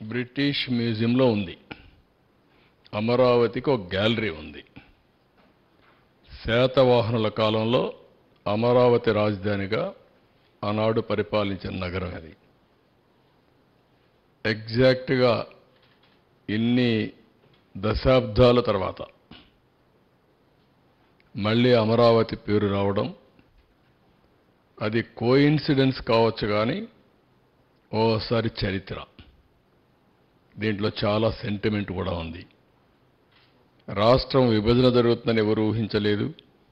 British మ్యూజియంలో ఉంది అమరావతికి ఒక గ్యాలరీ ఉంది శాతవాహనుల కాలంలో అమరావతి రాజధానిగా ఆనాడు పరిపాలించిన నగరం అది ఎగ్జాక్ట్గా ఇన్ని దశాబ్దాల తర్వాత మళ్ళీ అమరావతి పేరు రావడం అది కోయిన్సిడెన్స్ కావచ్చు కానీ ఓసారి చరిత్ర దీంట్లో చాలా సెంటిమెంట్ కూడా ఉంది రాష్ట్రం విభజన జరుగుతుందని ఎవరు ఊహించలేదు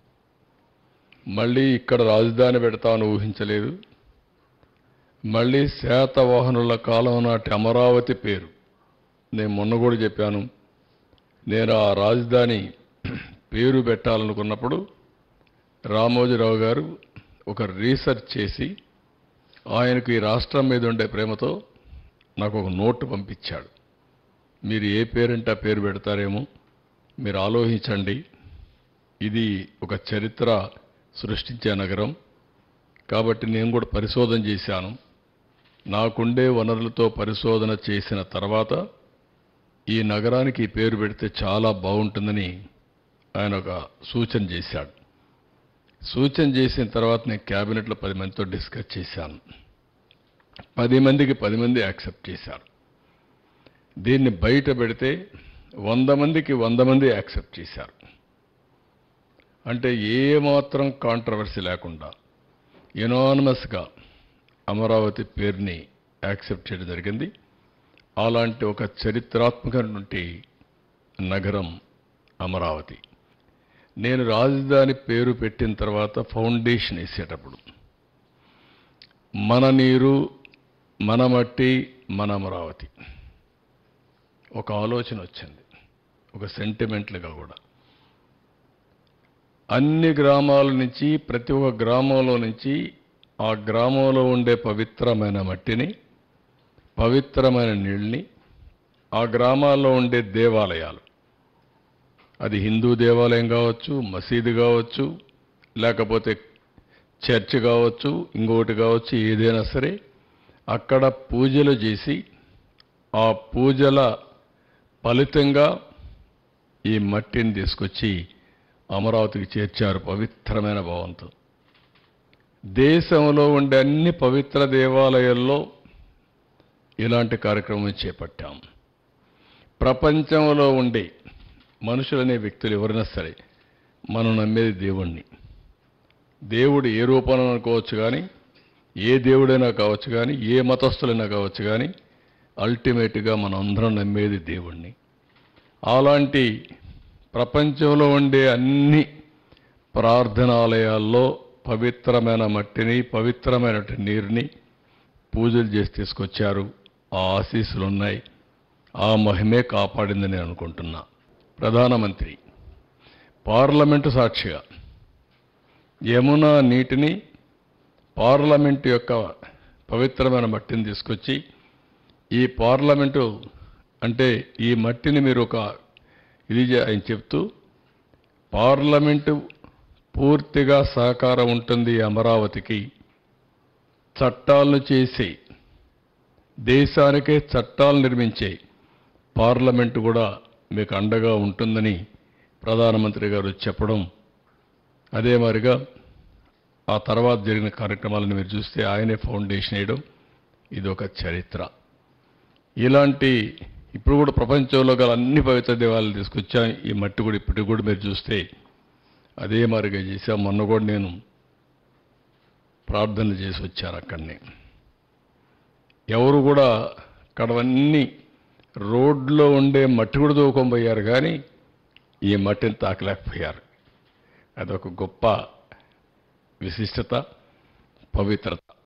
మళ్ళీ ఇక్కడ రాజధాని పెడతామని ఊహించలేదు మళ్ళీ శాతవాహనుల కాలం నాటి అమరావతి పేరు నేను మొన్న కూడా చెప్పాను నేను ఆ రాజధాని పేరు పెట్టాలనుకున్నప్పుడు రామోజీరావు గారు ఒక రీసెర్చ్ చేసి ఆయనకు ఈ రాష్ట్రం మీద ఉండే ప్రేమతో నాకు ఒక నోటు పంపించాడు మీరు ఏ పేరంటే ఆ పేరు పెడతారేమో మీరు ఆలోచించండి ఇది ఒక చరిత్ర సృష్టించే నగరం కాబట్టి నేను కూడా పరిశోధన చేశాను నాకుండే వనరులతో పరిశోధన చేసిన తర్వాత ఈ నగరానికి ఈ పేరు పెడితే చాలా బాగుంటుందని ఆయన ఒక సూచన చేశాడు సూచన చేసిన తర్వాత నేను క్యాబినెట్లో పది మందితో డిస్కస్ చేశాను పది మందికి పది మంది యాక్సెప్ట్ చేశారు దీన్ని బయట పెడితే వంద మందికి వంద మంది యాక్సెప్ట్ చేశారు అంటే ఏమాత్రం కాంట్రవర్సీ లేకుండా యునానిమస్గా అమరావతి పేరుని యాక్సెప్ట్ చేయడం జరిగింది అలాంటి ఒక చరిత్రాత్మకమైనటువంటి నగరం అమరావతి నేను రాజధాని పేరు పెట్టిన తర్వాత ఫౌండేషన్ వేసేటప్పుడు మన నీరు మన మట్టి మన అమరావతి ఒక ఆలోచన వచ్చింది ఒక సెంటిమెంట్లుగా కూడా అన్ని గ్రామాల నుంచి ప్రతి ఒక్క గ్రామంలో నుంచి ఆ గ్రామంలో ఉండే పవిత్రమైన మట్టిని పవిత్రమైన నీళ్ళని ఆ గ్రామాల్లో ఉండే దేవాలయాలు అది హిందూ దేవాలయం కావచ్చు మసీదు కావచ్చు లేకపోతే చర్చ్ కావచ్చు ఇంకొకటి కావచ్చు ఏదైనా సరే అక్కడ పూజలు చేసి ఆ పూజల ఫలితంగా ఈ మట్టిని తీసుకొచ్చి అమరావతికి చేర్చారు పవిత్రమైన భావంతో దేశంలో ఉండే అన్ని పవిత్ర దేవాలయాల్లో ఇలాంటి కార్యక్రమం చేపట్టాం ప్రపంచంలో ఉండే మనుషులనే వ్యక్తులు ఎవరైనా సరే మనం నమ్మేది దేవుణ్ణి దేవుడు ఏ రూపంలో అనుకోవచ్చు కానీ ఏ దేవుడైనా కావచ్చు కానీ ఏ మతస్థులైనా కావచ్చు కానీ అల్టిమేట్గా మనం అందరం నమ్మేది దేవుణ్ణి అలాంటి ప్రపంచంలో ఉండే అన్ని ప్రార్థనాలయాల్లో పవిత్రమైన మట్టిని పవిత్రమైన నీరుని పూజలు చేసి తీసుకొచ్చారు ఆ ఆశీస్సులు ఉన్నాయి ఆ మహిమే కాపాడిందని నేను అనుకుంటున్నా ప్రధానమంత్రి పార్లమెంటు సాక్షిగా యమునా నీటిని పార్లమెంటు యొక్క పవిత్రమైన మట్టిని తీసుకొచ్చి ఈ పార్లమెంటు అంటే ఈ మట్టిని మీరు ఒక ఇది చే- ఆయన చెప్తూ పార్లమెంటు పూర్తిగా సహకారం ఉంటుంది ఈ అమరావతికి చట్టాలను చేసి దేశానికే చట్టాలు నిర్మించే పార్లమెంటు కూడా మీకు అండగా ఉంటుందని ప్రధానమంత్రి గారు చెప్పడం అదే మాదిరిగా ఆ తర్వాత జరిగిన కార్యక్రమాలను మీరు చూస్తే ఆయనే ఫౌండేషన్ వేయడం ఇది ఒక చరిత్ర ఇలాంటి ఇప్పుడు కూడా ప్రపంచంలో గల అన్ని పవిత్ర దేవాలయాలు తీసుకొచ్చాం ఈ మట్టి కూడా ఇప్పటికి కూడా మీరు చూస్తే అదే మాదిరిగా చేశాం మొన్న కూడా నేను ప్రార్థన చేసి వచ్చాను అక్కడిని ఎవరు కూడా అక్కడవన్నీ రోడ్లో ఉండే మట్టి కూడా దూకొనిపోయారు కానీ ఈ మట్టిని తాకలేకపోయారు అదొక గొప్ప విశిష్టత పవిత్రత